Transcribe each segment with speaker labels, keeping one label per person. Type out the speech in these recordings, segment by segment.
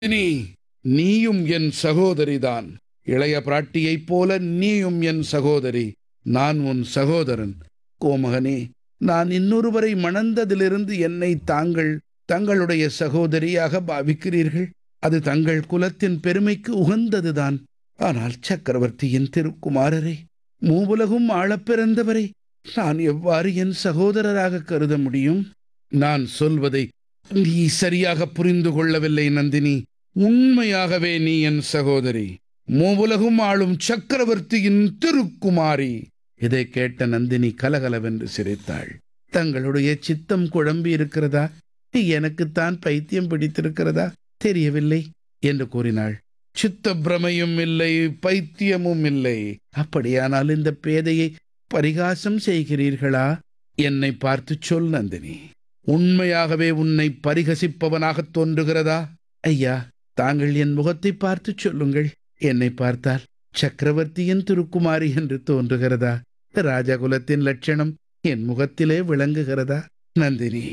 Speaker 1: நீ நீயும் என் சகோதரிதான் இளைய பிராட்டியைப் போல நீயும் என் சகோதரி நான் உன் சகோதரன் கோமகனே நான் இன்னொருவரை மணந்ததிலிருந்து என்னை தாங்கள் தங்களுடைய சகோதரியாக பாவிக்கிறீர்கள் அது தங்கள் குலத்தின் பெருமைக்கு உகந்ததுதான் ஆனால் சக்கரவர்த்தியின் திருக்குமாரரை மூவுலகும் ஆளப் பிறந்தவரை நான் எவ்வாறு என் சகோதரராக கருத முடியும் நான் சொல்வதை நீ சரியாக புரிந்து கொள்ளவில்லை நந்தினி உண்மையாகவே நீ என் சகோதரி மூவுலகும் ஆளும் சக்கரவர்த்தியின் திருக்குமாரி இதை கேட்ட நந்தினி கலகலவென்று சிரித்தாள் தங்களுடைய சித்தம் குழம்பி இருக்கிறதா எனக்குத்தான் பைத்தியம் பிடித்திருக்கிறதா தெரியவில்லை என்று கூறினாள் சித்த பிரமையும் இல்லை பைத்தியமும் இல்லை அப்படியானால் இந்த பேதையை பரிகாசம் செய்கிறீர்களா என்னை பார்த்து சொல் நந்தினி உண்மையாகவே உன்னை பரிகசிப்பவனாகத் தோன்றுகிறதா ஐயா தாங்கள் என் முகத்தை பார்த்து சொல்லுங்கள் என்னை பார்த்தால் சக்கரவர்த்தியின் திருக்குமாரி என்று தோன்றுகிறதா ராஜகுலத்தின் லட்சணம் என் முகத்திலே விளங்குகிறதா நந்தினி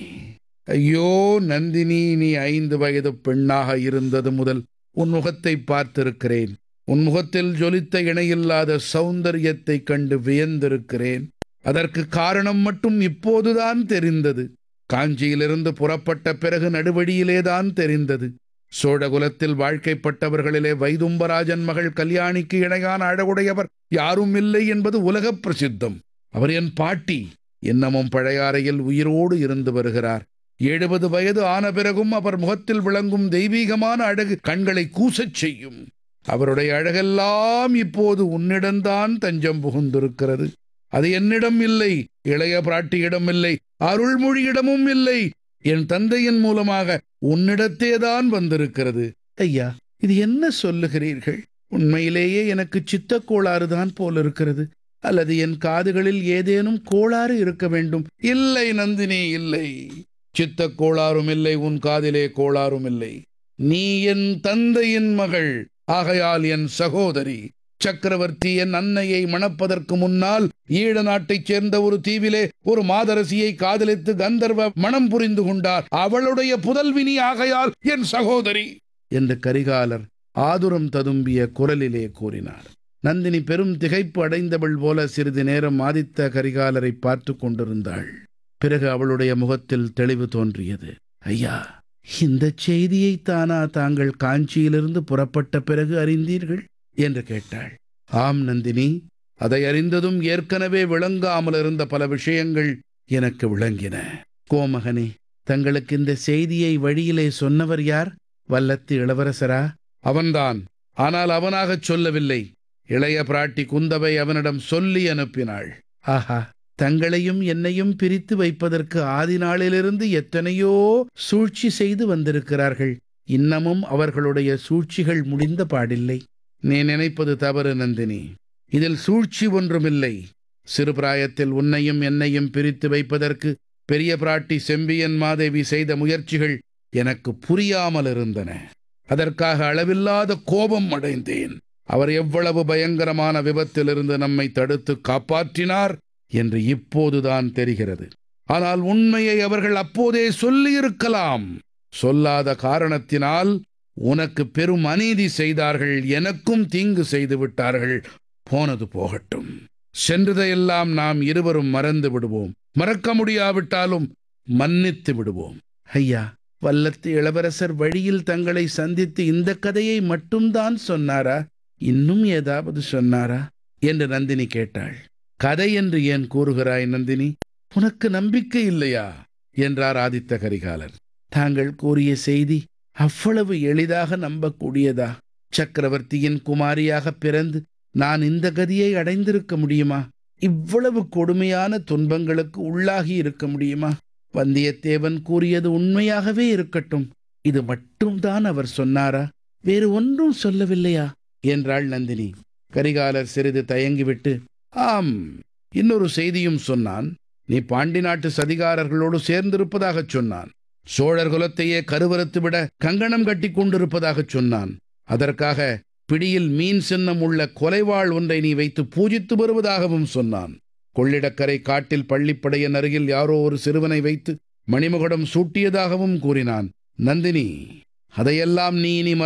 Speaker 1: ஐயோ நந்தினி நீ ஐந்து வயது பெண்ணாக இருந்தது முதல் உன் முகத்தை பார்த்திருக்கிறேன் உன் முகத்தில் ஜொலித்த இணையில்லாத சௌந்தரியத்தைக் கண்டு வியந்திருக்கிறேன் அதற்கு காரணம் மட்டும் இப்போதுதான் தெரிந்தது காஞ்சியிலிருந்து புறப்பட்ட பிறகு நடுவழியிலேதான் தெரிந்தது சோழகுலத்தில் வாழ்க்கைப்பட்டவர்களிலே வைதும்பராஜன் மகள் கல்யாணிக்கு இணையான அழகுடையவர் யாரும் இல்லை என்பது உலகப் பிரசித்தம் அவர் என் பாட்டி இன்னமும் பழையாறையில் உயிரோடு இருந்து வருகிறார் எழுபது வயது ஆன பிறகும் அவர் முகத்தில் விளங்கும் தெய்வீகமான அழகு கண்களை கூசச் செய்யும் அவருடைய அழகெல்லாம் இப்போது உன்னிடம்தான் தஞ்சம் புகுந்திருக்கிறது அது என்னிடம் இல்லை இளைய பிராட்டியிடம் இல்லை அருள்மொழியிடமும் இல்லை என் தந்தையின் மூலமாக உன்னிடத்தேதான் வந்திருக்கிறது ஐயா இது என்ன சொல்லுகிறீர்கள் உண்மையிலேயே எனக்கு சித்தக் கோளாறுதான் போல இருக்கிறது அல்லது என் காதுகளில் ஏதேனும் கோளாறு இருக்க வேண்டும் இல்லை நந்தினி இல்லை சித்தக் கோளாறும் இல்லை உன் காதிலே கோளாறும் இல்லை நீ என் தந்தையின் மகள் ஆகையால் என் சகோதரி சக்கரவர்த்தி என் அன்னையை மணப்பதற்கு முன்னால் ஈழ நாட்டைச் சேர்ந்த ஒரு தீவிலே ஒரு மாதரசியை காதலித்து கந்தர்வ மணம் புரிந்து கொண்டார் அவளுடைய புதல்வினி ஆகையால் என் சகோதரி என்று கரிகாலர் ஆதுரம் ததும்பிய குரலிலே கூறினார் நந்தினி பெரும் திகைப்பு அடைந்தவள் போல சிறிது நேரம் ஆதித்த கரிகாலரை பார்த்து கொண்டிருந்தாள் பிறகு அவளுடைய முகத்தில் தெளிவு தோன்றியது ஐயா இந்த செய்தியை தானா தாங்கள் காஞ்சியிலிருந்து புறப்பட்ட பிறகு அறிந்தீர்கள் என்று கேட்டாள் ஆம் நந்தினி அதை அறிந்ததும் ஏற்கனவே விளங்காமல் இருந்த பல விஷயங்கள் எனக்கு விளங்கின கோமகனே தங்களுக்கு இந்த செய்தியை வழியிலே சொன்னவர் யார் வல்லத்து இளவரசரா அவன்தான் ஆனால் அவனாகச் சொல்லவில்லை இளைய பிராட்டி குந்தவை அவனிடம் சொல்லி அனுப்பினாள் ஆஹா தங்களையும் என்னையும் பிரித்து வைப்பதற்கு ஆதி நாளிலிருந்து எத்தனையோ சூழ்ச்சி செய்து வந்திருக்கிறார்கள் இன்னமும் அவர்களுடைய சூழ்ச்சிகள் முடிந்த பாடில்லை நீ நினைப்பது தவறு நந்தினி இதில் சூழ்ச்சி ஒன்றுமில்லை சிறு பிராயத்தில் உன்னையும் என்னையும் பிரித்து வைப்பதற்கு பெரிய பிராட்டி செம்பியன் மாதேவி செய்த முயற்சிகள் எனக்கு புரியாமல் இருந்தன அதற்காக அளவில்லாத கோபம் அடைந்தேன் அவர் எவ்வளவு பயங்கரமான விபத்திலிருந்து நம்மை தடுத்து காப்பாற்றினார் என்று இப்போதுதான் தெரிகிறது ஆனால் உண்மையை அவர்கள் அப்போதே சொல்லியிருக்கலாம் சொல்லாத காரணத்தினால் உனக்கு பெரும் அநீதி செய்தார்கள் எனக்கும் தீங்கு செய்து விட்டார்கள் போனது போகட்டும் சென்றதையெல்லாம் நாம் இருவரும் மறந்து விடுவோம் மறக்க முடியாவிட்டாலும் மன்னித்து விடுவோம் ஐயா வல்லத்து இளவரசர் வழியில் தங்களை சந்தித்து இந்த கதையை மட்டும்தான் சொன்னாரா இன்னும் ஏதாவது சொன்னாரா என்று நந்தினி கேட்டாள் கதை என்று ஏன் கூறுகிறாய் நந்தினி உனக்கு நம்பிக்கை இல்லையா என்றார் ஆதித்த கரிகாலர் தாங்கள் கூறிய செய்தி அவ்வளவு எளிதாக நம்பக்கூடியதா சக்கரவர்த்தியின் குமாரியாக பிறந்து நான் இந்த கதியை அடைந்திருக்க முடியுமா இவ்வளவு கொடுமையான துன்பங்களுக்கு உள்ளாகி இருக்க முடியுமா வந்தியத்தேவன் கூறியது உண்மையாகவே இருக்கட்டும் இது மட்டும்தான் அவர் சொன்னாரா வேறு ஒன்றும் சொல்லவில்லையா என்றாள் நந்தினி கரிகாலர் சிறிது தயங்கிவிட்டு ஆம் இன்னொரு செய்தியும் சொன்னான் நீ பாண்டி நாட்டு சதிகாரர்களோடு சேர்ந்திருப்பதாகச் சொன்னான் சோழர் குலத்தையே கருவறுத்து விட கங்கணம் கட்டி கொண்டிருப்பதாகச் சொன்னான் அதற்காக பிடியில் மீன் சின்னம் உள்ள கொலைவாள் ஒன்றை நீ வைத்து பூஜித்து வருவதாகவும் சொன்னான் கொள்ளிடக்கரை காட்டில் பள்ளிப்படையின் அருகில் யாரோ ஒரு சிறுவனை வைத்து மணிமகுடம் சூட்டியதாகவும் கூறினான் நந்தினி அதையெல்லாம் நீ இனி